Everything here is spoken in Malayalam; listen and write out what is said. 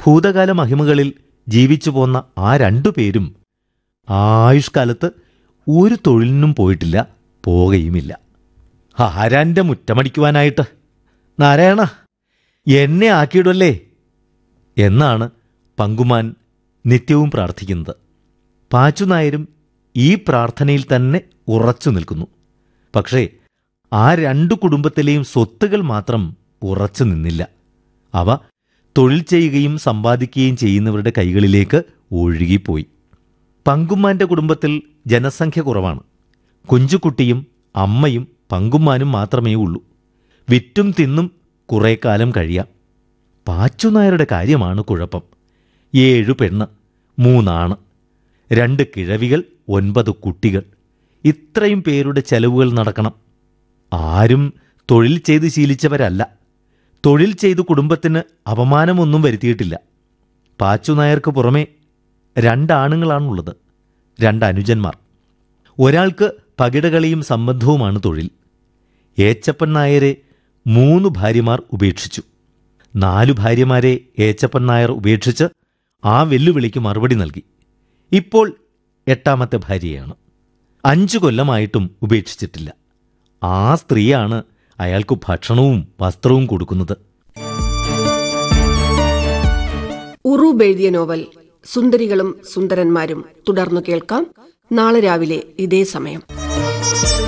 ഭൂതകാല മഹിമകളിൽ ജീവിച്ചു പോന്ന ആ രണ്ടു പേരും ആയുഷ്കാലത്ത് ഒരു തൊഴിലിനും പോയിട്ടില്ല പോകയുമില്ല ആരാന്റെ മുറ്റമടിക്കുവാനായിട്ട് നാരായണ എന്നെ ആക്കിയിടല്ലേ എന്നാണ് പങ്കുമാൻ നിത്യവും പ്രാർത്ഥിക്കുന്നത് പാച്ചുനായരും ഈ പ്രാർത്ഥനയിൽ തന്നെ ഉറച്ചു നിൽക്കുന്നു പക്ഷേ ആ രണ്ടു കുടുംബത്തിലെയും സ്വത്തുകൾ മാത്രം ഉറച്ചു നിന്നില്ല അവ തൊഴിൽ ചെയ്യുകയും സമ്പാദിക്കുകയും ചെയ്യുന്നവരുടെ കൈകളിലേക്ക് ഒഴുകിപ്പോയി പങ്കുമ്മാന്റെ കുടുംബത്തിൽ ജനസംഖ്യ കുറവാണ് കുഞ്ചുകുട്ടിയും അമ്മയും പങ്കുമ്മാനും മാത്രമേ ഉള്ളൂ വിറ്റും തിന്നും കുറേ കാലം കഴിയാം പാച്ചുനായരുടെ കാര്യമാണ് കുഴപ്പം ഏഴു പെണ്ണ് മൂന്നാണ് രണ്ട് കിഴവികൾ ഒൻപത് കുട്ടികൾ ഇത്രയും പേരുടെ ചെലവുകൾ നടക്കണം ആരും തൊഴിൽ ചെയ്ത് ശീലിച്ചവരല്ല തൊഴിൽ ചെയ്ത് കുടുംബത്തിന് അപമാനമൊന്നും വരുത്തിയിട്ടില്ല പാച്ചുനായർക്ക് പുറമെ രണ്ടാണുങ്ങളാണുള്ളത് രണ്ട് അനുജന്മാർ ഒരാൾക്ക് പകിടകളിയും സംബന്ധവുമാണ് തൊഴിൽ ഏച്ചപ്പൻ നായരെ മൂന്ന് ഭാര്യമാർ ഉപേക്ഷിച്ചു നാലു ഭാര്യമാരെ ഏച്ചപ്പൻ നായർ ഉപേക്ഷിച്ച് ആ വെല്ലുവിളിക്ക് മറുപടി നൽകി ഇപ്പോൾ എട്ടാമത്തെ ഭാര്യയാണ് അഞ്ചു കൊല്ലമായിട്ടും ഉപേക്ഷിച്ചിട്ടില്ല ആ സ്ത്രീയാണ് അയാൾക്ക് ഭക്ഷണവും വസ്ത്രവും കൊടുക്കുന്നത് ഉറൂബ് എഴുതിയ നോവൽ സുന്ദരികളും സുന്ദരന്മാരും തുടർന്നു കേൾക്കാം നാളെ രാവിലെ ഇതേ സമയം